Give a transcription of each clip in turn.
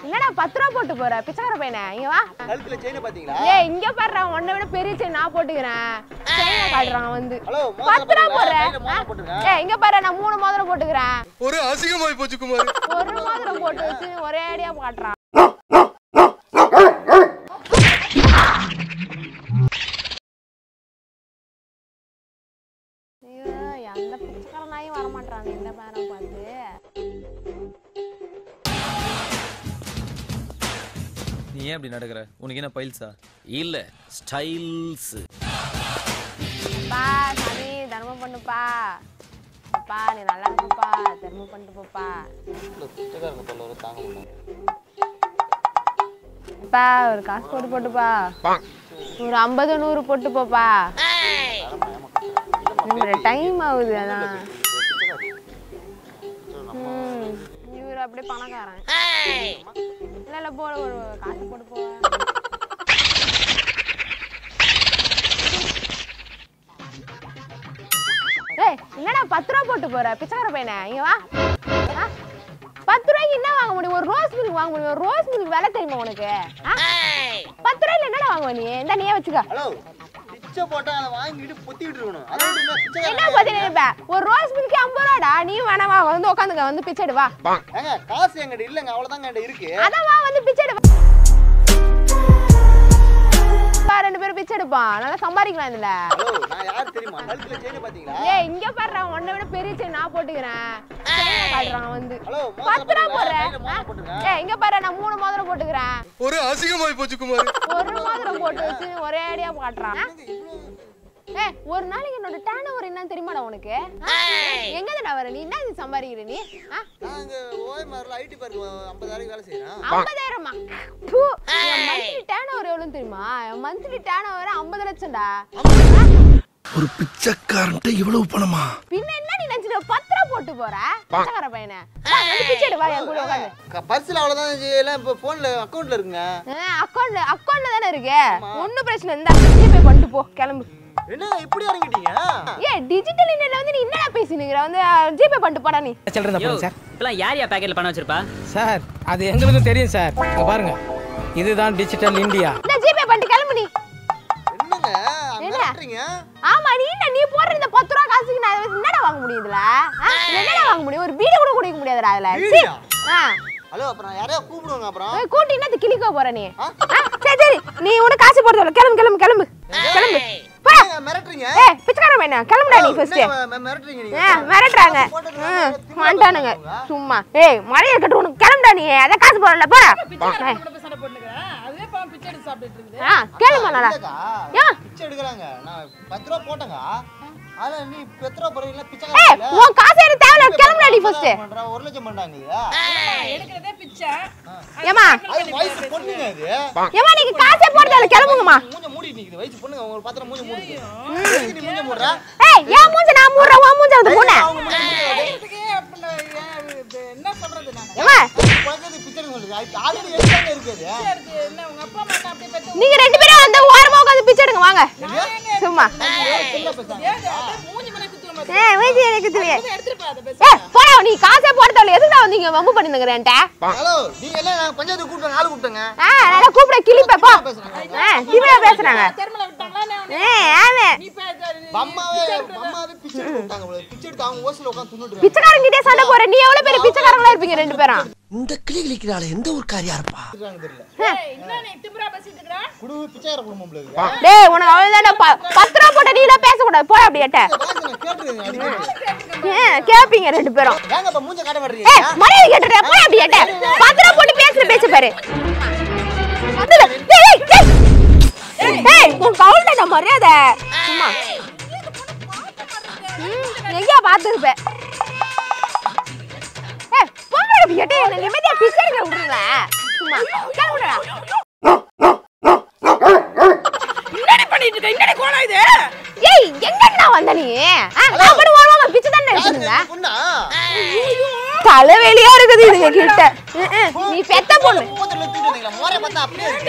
என்னடா பத்து ரூபா போட்டு போற பிச்சைக்கார பையனே இங்க வா கழுத்துல செயினை பாத்தீங்களா ஏய் இங்க பாடுறா உன்னை விட பெரிய செயின் நான் போட்டுக்கிறேன் செயினை காட்டுறான் வந்து ஹலோ பத்து ரூபா போடுறேன் மோதிரம் போட்டுருங்க ஏய் இங்க பாரு நான் மூணு மோதிரம் போட்டுக்கிறேன் ஒரு அசிங்கமாய் போச்சு குமார் ஒரு மோதிரம் போட்டு வச்சு ஒரே அடியா காட்டுறான் ஐயோ, எந்த பிச்சைக்கார நாயும் வரமாட்டான் இந்த பேரம் பார்த்து நீ ஏன் அப்படி நடக்கிற உனக்கு என்ன பைல்ஸா இல்ல ஸ்டைல்ஸ் பா சாமி தர்மம் பண்ணுப்பா அப்பா நீ நல்லா இருப்பா தர்மம் பண்ணிட்டு போப்பா பிச்சைக்காரங்க தொல்லை வர தாங்க முடியல அப்பா ஒரு காசு போட்டு போட்டுப்பா ஒரு ஐம்பது நூறு போட்டு போப்பா டைம் ஆகுது அதான் ம், இவரு அப்படியே பணக்காரன் இல்ல இல்ல போட ஒரு காசு போட்டு போ ஏய் என்னடா பத்து ரூபா போட்டு போற பிச்சைக்கார பையனே இங்க வா ஆ? பத்து ரூபாய்க்கு என்ன வாங்க முடியும் ஒரு ரோஸ் மில்க் வாங்க முடியும் ஒரு ரோஸ் மில்க் விலை தெரியுமா உனக்கு ஆ? பத்து ரூபாய்க்கு என்னடா வாங்குவ நீ இந்த நீயே வச்சுக்க ஹலோ பிச்சை போட்டா அதை வாங்கிட்டு பொத்திக்கிட்டு இருக்கணும் அதை விட்டு என்ன பிச்சைக்காரங்க என்ன பத்தி நினைப்ப ஒரு ரோஸ் மில்க் ஐம்பது ரூபாடா நீ வேணாமா வந்து உட்காந்துக்க வந்து பிச்சை எடு வா ஏங்க காசு எங்கிட்ட இல்லைங்க அவ்வளவுதாங்க என்கிட்ட இருக்கு அதான் வா வந்து பிச்சை எடு வா ரெண்டு பேரும் பிச்சை எடுப்பான் நல்லா சம்பாதிக்கலாம் இதுல ஹலோ நான் யார் தெரியுமா கழுத்துல செயினை பாத்தீங்களா ஏய் இங்க பாடுறா உன்னை விட பெரிய செயின் நான் போட்டுக்கிறேன் செயினை காட்டுறான் வந்து ஹலோ பத்து ரூபா போடுறேன் மோதிரம் போட்டுருங்க ஏய் இங்க பாரு நான் மூணு மோதிரம் போட்டுக்கிறேன் ஒரு அசிங்கமாய் போச்சு குமார் ஒரு மோதிரம் போட்டு வச்சு ஒரே அடியா காட்டுறான் ஏய் ஒரு நாளைக்கு என்னோட டேர்ன் ஓவர் என்னன்னு தெரியுமாடா உனக்கு எங்க தான் வர நீ என்ன இது சம்பாதிக்கிற நீ ஆ? நாங்க ஓஎம்ஆர்ல ஐடி பார்க் ஐம்பதாயிரம் வேலை செய்யறோம் ஐம்பதாயிரமா தூ, என் மந்த்லி டேர்ன் ஓவர் எவ்வளவுன்னு தெரியுமா என் மந்த்லி டேர்ன் ஓவர் ஐம்பது லட்சம்டா ஒரு பிச்சைக்காரன்ட்ட இவ்வளவு பணமா பின்ன என்ன நீ நினைச்சிட்டு பத்து ரூபா போட்டு போற பிச்சைக்கார பையனை வா, வந்து பிச்சை எடு, வா என் கூட உட்காந்து பர்ஸ்ல அவ்வளவுதான் எல்லாம் இப்ப போன்ல அக்கவுண்ட்ல இருக்குங்க அக்கௌண்ட்ல அக்கௌண்ட்ல தானே இருக்கு ஒன்னும் பிரச்சனை இருந்தா ஜிபே பண்ணிட்டு போ கிளம்பு என்னங்க இப்படி இறங்கிட்டீங்க ஏ டிஜிட்டல் இந்தியால வந்து நீ என்னடா பேசினுங்கிற வந்து ஜிபே பண்ணிட்டு போடா நீ சில்லறை யோ போடுங்க சார் இப்பெல்லாம் யார் யா பேக்கெட்ல பணம் வச்சிருப்பா சார் அது எங்களுக்கும் தெரியும் சார் இங்க பாருங்க இதுதான் டிஜிட்டல் இந்தியா இந்த ஜிபே பண்ணிட்டு கிளம்பு நீ என்னங்க என்ன? மிரட்டுறீங்க ஆமா நீ என்ன நீ போடுற இந்த பத்து ரூபா காசுக்கு நான் இதை என்னடா வாங்க முடியும் இதுல ஆ? என்னடா வாங்க முடியும் ஒரு பீடி கூட குடிக்க முடியாதுடா அதுல சீ. பீடியா? ஆ ஹலோ அப்புறம் யாரையா கூப்பிடுவாங்க அப்புறம் ஏய், கூட்டி என்னத்து கிளிக்க போற நீ ஆ, சரி சரி நீ உனக்கு காசு போடுறது கிளம்பு கிளம்பு கிளம்பு கிளம்பு போ என்னங்க மிரட்டுறீங்க ஏய் பிச்சைக்கார பையனா கிளம்புடா நீ ஃபர்ஸ்ட் என்னங்க மி- மிரட்டுறீங்க நீங்க ஏ மிரட்டுறாங்க ம், மாட்டானுங்க சும்மா ஏய் மழையை இருக்கட்டும் உனக்கு கிளம்புடா நீ அதான் காசு போடல போ ஏய், ஆ கேளுமா நல்லா இல்லக்கா, ஏன் பிச்சை எடுக்கறாங்க நான் பத்து ரூபா போட்டேங்க அதுல நீ பத்து ரூபா போடுறீங்களா பிச்சை ஏய் உன் காசு எனக்கு தேவையில்ல கிளம்புடா நீ ஃபர்ஸ்ட் பண்றா ஒரு லட்சம் பண்றாங்க இது ஏமா அது வயசு பொண்ணுங்க இது ஏமா நீங்க காசே போடுறதால கிளம்புங்கம்மா மூஞ்ச மூடி நிக்குது வயசு பொண்ணுங்க உங்களுக்கு பாத்திரம் மூஞ்ச மூடுது எதுக்கு நீ மூஞ்ச மூடுற ஏய் ஏன் மூஞ்ச நான் மூடுறேன் உன் மூஞ்ச வந்து போனே அவங்க மூஞ்ச மூடுறது ஏமா குழந்தை பிச்சை எடுக்க சொல்லுது ஆல்ரெடி எடுத்தாங்க இருக்குது நீங்க ரெண்டு பேரும் அந்த ஓரமா உட்காந்து பிச்சை எடுங்க வாங்க சும்மா ஏய் மூஞ்சி எனக்கு தெரியும் ஏய் போடா நீ காசே போடுறதால எதுக்கு தான் வந்தீங்க வம்பு பண்ணிருக்கிறேன்ட்ட ஹலோ நீங்க என்ன நான் பஞ்சாயத்து கூப்பிட்டு ஆளு கூப்பிட்டேங்க ஆ நல்லா கூப்பிட கிளிப்ப போ ஆ திமிரா பேசுறாங்க ஏய் ஆமே அம்மாவே அம்மாவே பிச்சை எடுத்து விட்டாங்க போல. பிச்சை எடுத்து அவங்க ஓசில உட்காந்து துண்ணுட்டு பிச்சைக்காரங்கிட்டே சண்டை போற நீ எவ்வளவு பெரிய பிச்சைக்காரங்களா இருப்பீங்க ரெண்டு பேரும் இந்த கிளி கிளிக்கிறாள் எந்த ஒரு காரியா இருப்பா தெரியல குடு பிச்சைக்கார குடும்பம் போல இருக்கு டேய் உனக்கு அவ்வளவுதான் பத்து ரூபா போட்ட நீ எல்லாம் பேசக்கூடாது போட அப்படியேட்ட வாய்ஸ் நான் கேட்டுருங்க அடிக்கடி ஏன் கேப்பீங்க ரெண்டு பேரும் ஏங்க இப்ப மூஞ்ச காட்ட ஏய் மாட்டீங்க மரியாதை கேட்டுற போட அப்படியேட்ட பத்து ரூபா போட்டு பேசுற பேச்சு பாரு அதுல டேய் டேய் ஏய் உன் கவுண்டட மரியாதை சும்மா ம், எங்கேயா பார்த்துருப்ப ஏய் போங்க அப்படியேட்ட என்ன நிம்மதியா பிச்சை எடுக்க விடுறீங்களா சும்மா கிளம்புடா ஏய் எங்கடா வந்த நீ ஆ, நான் கூட ஓரமா பிச்சை தானே எடுத்துருங்க பொண்ணா தலைவலியா இருக்குது இதுங்க கிட்ட ம், ம், நீ பெத்த பொண்ணு மூத்துல தூக்கிட்டு வந்தீங்களா மோரை பார்த்தா அப்படியே இருக்கு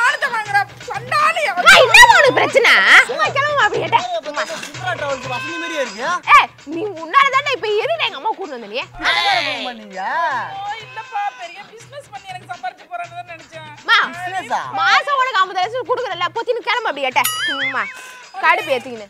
நான் என்னமா உனக்கு பிரச்சனை சும்மா கிளம்பு அப்படியேட்ட சும்மா சுப்ரா டிராவல்ஸ் வசதி மாதிரியே இருக்கு ஏய் நீ முன்னால தானே இப்ப எதுக்கு எங்க அம்மா கூட்டு வந்த நீ பிச்சைக்கார குடும்பம் நீங்க இல்லப்பா பெரிய பிசினஸ் பண்ணி எனக்கு சம்பாரிச்சு மா, மாசம் உனக்கு ஐம்பது லட்சம் கொடுக்குறல பொத்தின்னு கிளம்பு அப்படி கேட்ட சும்மா கடுப்பு ஏத்திக்கின்னு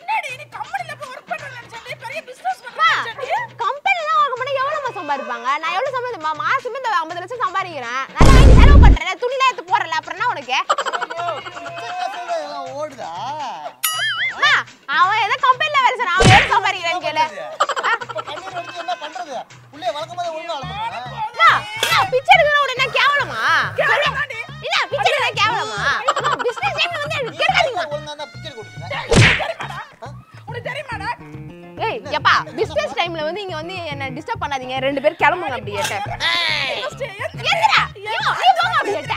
கம்பெனிலாம் ஒர்க் பண்ணா எவ்வளவு சம்பாதிப்பாங்க நான் எவ்வளவு சம்பாதிப்பா மாசமே இந்த ஐம்பது லட்சம் சம்பாதிக்கிறேன் நல்லா வாங்கி செலவு பண்றேன் துணிலாம் எடுத்து போறல அப்புறம் என்ன உனக்கு எல்லாம் ஓடுதா அம்மா, அவன் ஏதோ கம்பெனில வேலை செய்றான் அவன் எவ்வளவு சம்பாதிக்கிறான்னு கேளு ஆ, இப்ப கண்ணீர் வடிச்சு என்ன பண்றது புள்ளைய வளர்க்கும் போதே ஒழுங்கா வளர்க்கணும் அம்மா, அம்மா, பிச்சை எடுக்கிறவன என்ன கேவலமா சொல்லு. இல்ல பிச்சை எடுக்கிற கேவலமா பிசினஸ் டைம்ல வந்து எனக்கு கேட்காதீங்க ஒழுங்கா தான் பிச்சை கொடுக்குறேன் ஏய் எப்பா பிசினஸ் டைம்ல வந்து இங்க வந்து என்ன டிஸ்டர்ப் பண்ணாதீங்க ரெண்டு பேரும் கிளம்புங்க அப்படி ஏட்ட எந்திரா ஐயோ, நீ போங்க அப்படி ஏட்ட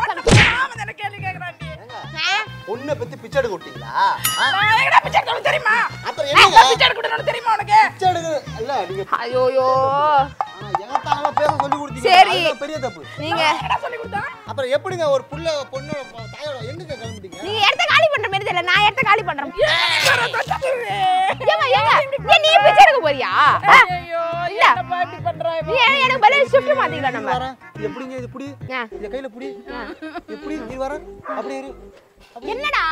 ஆ? பொண்ணை பத்தி பிச்சை எடுக்க விட்டீங்களா ஆ? அப்புறம் என்னங்க பிச்சை எடுக்க இல்ல நீங்க ஐயோயோ ஆனா ஏகத்தாளமா பேச சொல்லி கொடுத்தீங்க சரி. அதுதான் பெரிய தப்பு நீங்க அப்புறம் எப்படிங்க ஒரு புள்ள பொண்ணு தாயோட எங்க கிளம்பிட்டீங்க நீங்க இடத்த காலி பண்ற மாதிரி தெரியல நான் இடத்த காலி பண்றேன் ஏங்க ஏங்க ஏன் நீ பிச்சை எடுக்க போறியா ஆ? இல்ல. நீ எனக்கு- எனக்கு பதில் ஷிஃப்ட் மாத்திக்கலாம் நம்ம வரேன் இது எப்படிங்க இது புடி ஆ. இந்த கையில புடி எப்படி நீ வர அப்படி இரு என்னடா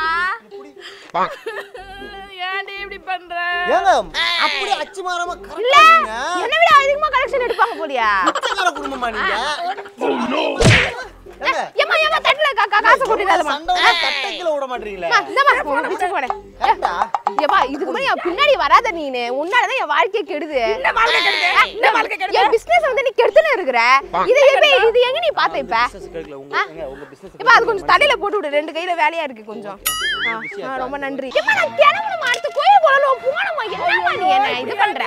ஏங்க அப்படி அச்சு மாறாம இல்ல கரெக்டா என்ன விட அதிகமா கலெக்ஷன் எடுப்பாங்க போலியா பிச்சைக்கார குடும்பமா நீங்க ஏங்க ஏமா ஏமா தட்டுல கா- கா- காசு கொட்டிடாதமா சண்டை வந்தா தட்டை கீழ விட மாட்டீங்களே இந்தமா உனக்கு பிச்சை போட கரெக்டா ஏப்பா இதுக்கு முன்னாடி என் பின்னாடி வராத நீனு உன்னாலதான் என் வாழ்க்கைய கெடுது என் பிசினஸ் வந்து நீ கெடுத்துன்னு இருக்கிற இது எப்ப இது எங்க நீ பாத்த இப்ப ஆ? இப்ப அது கொஞ்சம் தடையில போட்டு விடு ரெண்டு கையில வேலையா இருக்கு கொஞ்சம் ஆ, ஆ, ரொம்ப நன்றி இப்ப நான் கிளம்பணுமா அடுத்த கோயில் போகணும் போனோமா என்னமா நீ என்ன இது பண்ற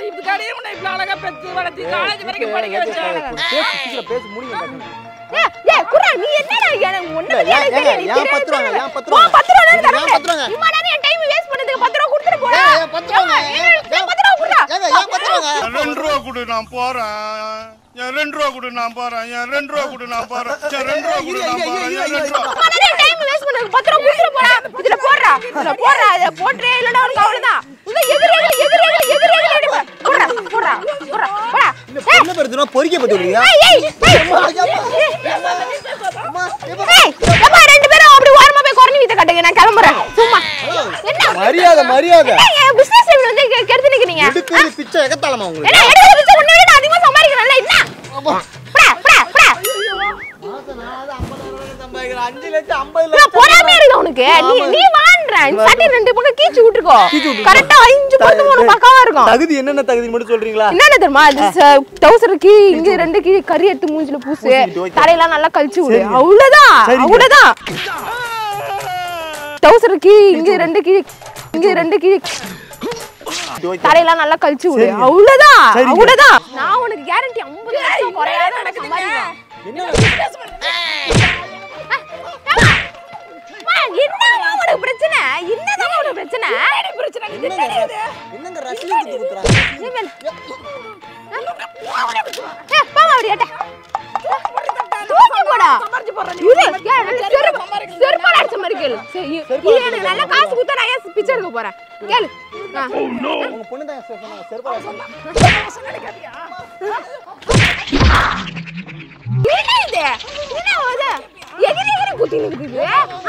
பேசு சீக்கிரம் பேசு முடிங்க ஏய், ஏய், குர்ரா, நீ என்னடா எனக்கு ஒண்ணுமே ஏன், எனக்கு ஏங்க, தெரியாது, நீ ஏன் தெரியாது பத்து ரூபாங்க, சொல்லு. ஏன் பத்து போ, ரூபாங்க? பத்து ரூபா தானே ஏன் தரேன். பத்து ரூபாங்க? இம்மா நேரம் என் time waste பண்ணதுக்கு பத்து ரூபா கொடுத்துட்டு போடா. ஏன், ஏன் பத்து ரூபாங்க? ஏம்மா, ஏன், ஏன் பத்து ரூபா குடுறா? ஏங்க ஏன் பத்து ரூபாங்க ரெண்டு ரூபா கொடு நான் போறேன் என் ரெண்டு ரூபா கொடு நான் போறேன் என் ரெண்டு ரூபா கொடு நான் போறேன் என் ரெண்டு ரூபா கொடு நான் போறேன் என் ரெண்டு ரூபா இம்மா நேரம் time waste பண்ணதுக்கு பத்து ரூபா கொடுத்துட்டு போடா. இதுல போடுறா, இதுல போடுறா, இதை போட்டுறே இல்லைன்னா உனக்கு அவ்வளவுதான். இல்ல, எகிரி, எகிரி, எகிரி, எகிரி, எகிரி, எகிரி, எகிரி, போ. போடுறா, போடுறா, போடுறா, போடா. ஏய், என்ன பெருதுனா பொறிக்க பத்தி விடுறீங்க ஏய், ஏய், ஏய். ஏய், ஏம்மா, ரெண்டு பேரும் அப்படி ஓரமா போய் குறைஞ்சு வீட்டை கட்டுங்க நான் கிளம்புறேன் சும்மா என்ன மரியாதை மரியாதை என்ன என் பிசினஸ் டைம்ல வந்து கெ- கெடுத்து நிக்கிறீங்க எடுக்கிறது பிச்சை எகத்தாளமா உங்களுக்கு என்ன எடுத்து வச்சு உன்னை விட நான் அதிகமா சம்பாதிக்கிறேன்ல என்ன புடா, புடா, புடா. மாசம் நாலாவது ஐம்பதாயிரம் ரூபாய் சம்பாதிக்கிறேன் அஞ்சு லட்சம் ஐம்பது புடா, லட்சம் பொறாமையா இருக்கு உனக்கு நீ நீ வாங்குற இந்த சட்டை ரெண்டு பக்கம் கீச்சு விட்டுருக்கோ கரெக்டா அஞ்சு பக்கம் மூணு பக்கமா இருக்கும் தகுதி என்னென்ன தகுதி மட்டும் சொல்றீங்களா என்னென்ன தெரியுமா டவுசர் கீ இங்க ரெண்டு கீ கறி எடுத்து மூஞ்சில பூசு பூசிட்டு, okay. தலையெல்லாம் நல்லா கழிச்சு விடு அவ்வளவுதான் அவ்வளவுதான் டவுசர் கீ இங்க ரெண்டு கீ இங்க ரெண்டு கீ தலையெல்லாம் நல்லா கழிச்சு விடு அவ்வளவுதான் அவ்வளவுதான் நான் உனக்கு கேரண்டி 50 லட்சம் குறையாத உனக்கு சம்பாதிக்கலாம் என்னமா உனக்கு பிரச்சனை என்னதான் உனக்கு பிரச்சனை என்னங்க ரசீது கொடுக்குறாங்க நீ மேல. ஏ, போம்மா அப்படி ஏட்ட. தூக்கி போடா. இரு, ஏன் எனக்கு செருப்பு- செருப்பால அடிச்ச மாதிரி கேளு. சரி, இரு, இரு, எனக்கு நல்ல காசு கொடுத்தா நான் ஏன் பிச்சை எடுக்க போறேன் கேளு ஆ. உங்க பொண்ணு தான் சொன்னாங்க செருப்பால என்ன இது என்ன இது எகிரி எகிரி குத்தி நிக்குது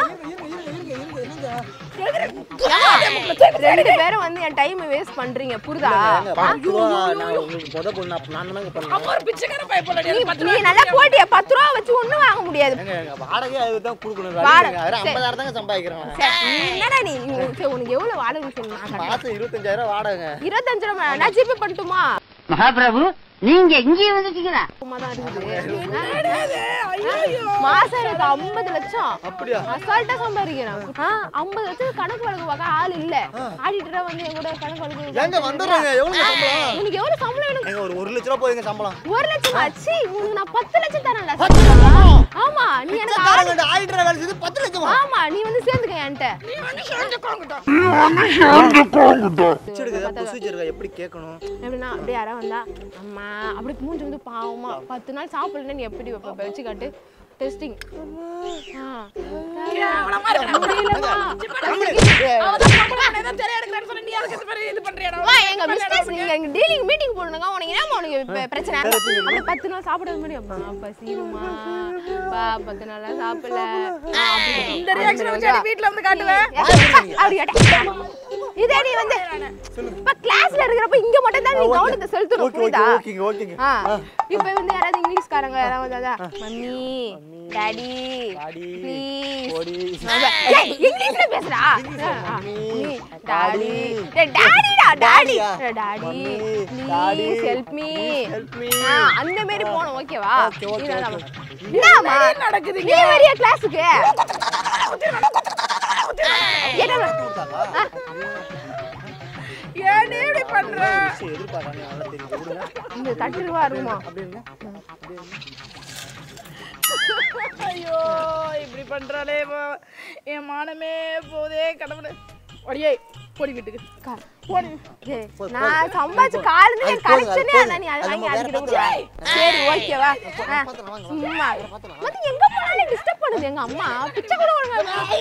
ரெண்டு பேரும் வந்து என் டைம் வேஸ்ட் பண்றீங்க புரியுதா பத்து ரூபா நான் உங்களுக்கு முத பொண்ணு அப்ப நான் தானங்க பண்ணேன் நீ- நீ நல்லா போட்டியா பத்து ரூபா வச்சு ஒண்ணும் வாங்க முடியாது ஏங்க, எங்க வாடகை அதுதான் கொடுக்கணும் வாடகை. வாடகை வேற ஐம்பதாயிரம் தாங்க சம்பாதிக்கிறேன் சரி, நீ என்னடா நீ உ- சரி, உனக்கு எவ்வளவு வாடகை சொல்லணும் மாசம் இருபத்தஞ்சாயிரம் வாடகை இருபத்தஞ்சு ரூபா நான் ஜிபே பண்ணட்டுமா மகாபிரபு நீங்க இங்கேயே வந்துட்டீங்களா சும்மா தான் இருக்குது மாசம் எனக்கு ஐம்பது லட்சம் அப்படியா அசால்ட்டா சம்பாதிக்கிறேன் ஆ, ஐம்பது லட்சம் கணக்கு வழக்கு பார்க்க ஆள் இல்ல ஆடிட்டரா வந்து என் கூட கணக்கு வழக்கு ஏங்க வந்துடுறாங்க எவ்வளவு சம்பளம் உனக்கு எவ்வளவு சம்பளம் வேணும் ஏங்க ஒரு ஒரு லட்ச ரூபா போதுங்க சம்பளம் ஒரு லட்சம் ஆச்சு உனக்கு நான் பத்து லட்சம் தரேன்ல பத்து லட்சமா? ஆமா நீ எனக்கு ஆள் பிச்சைக்காரங்க ஆயிட்டு வேலை செய்து பத்து லட்சமா ஆமா நீ வந்து சேர்ந்துக்க என்கிட்ட பிச்சை எடுக்க ப்ரொசீஜர் இருக்கா எப்படி கேட்கணும் எப்படின்னா அப்படியே யாரா வந்தா அம்மா அப்படி மூஞ்சி வந்து பாவமா பத்து நாள் சாப்பிடலன்னு நீ எப்படி வைப்ப இப்ப வச்சு காட்டு டெஸ்டிங் கேவலமா இருக்கடா. முடியலமா வா எங்க மிஸ்டர்ஸ் நீங்க எங்க டீலிங் மீட்டிங் போடணுங்க உனக்கு என்ன உனக்கு இப்ப பிரச்சனை அப்படி பத்து நாள் சாப்பிட முடியும் பசியுமா பா பத்து நாளா சாப்பிடல ஆ, அப்படி இந்த reaction வச்சு அடி வீட்ல வந்து காட்டுவேன். அப்படி கேட்டா. இதே நீ வந்து இப்ப கிளாஸ்ல இருக்கிறப்ப இங்க மட்டும் தான் நீ கவனத்தை செலுத்தணும் ஓகே ஓகே புரியுதா ஓகேங்க ஓகேங்க ஆ இப்ப வந்து யாராவது இங்கிலீஷ்காரங்க யாராவது வந்தாதா மம்மி டாடி டாடி, ப்ளீஸ் போடி. ஏய் இங்கிலீஷ்ல பேசுடா மம்மி, டாடி டாடி. டாடிடா டாடி டாடியா? Daddy mummy, daddy, please help me please help me. அந்த மாதிரி போணும் ஓகேவா ஓகே, ஓகே, ஓகே. என்னமா நடக்குதுங்க? நீ வரியா கிளாஸுக்கு என்ன ஏன் இப்படி பண்ற சரி, எதிர்பார்க்காம நல்லா தெரியுது விடுங்க இந்த தட்டு ரூபா இருக்குமா அப்படி இருங்க ஐயோ இப்படி பண்றாளே இவ. என் மானமே போதே கடவுளே ஒடியே போடி வீட்டுக்கு கா- போடி ஏய், நான் சம்பாதிச்சு காலையில அது போதுங்க, அது கலெக்ஷனே போதுங்க. அதான் நீ அதை அது வாங்கி நம்ம வேற அடிக்கிட்டு பார்த்துக்கலாம். விடுவா. சரி ஓகேவா பார்த்துக்கலாம், வாங்க, வாங்க. சும்மா பார்த்துக்கலாம். வந்து எங்க போனாலும் டிஸ்டர்ப் பண்ணுது எங்க அம்மா பிச்சை கூட ஒழுங்கா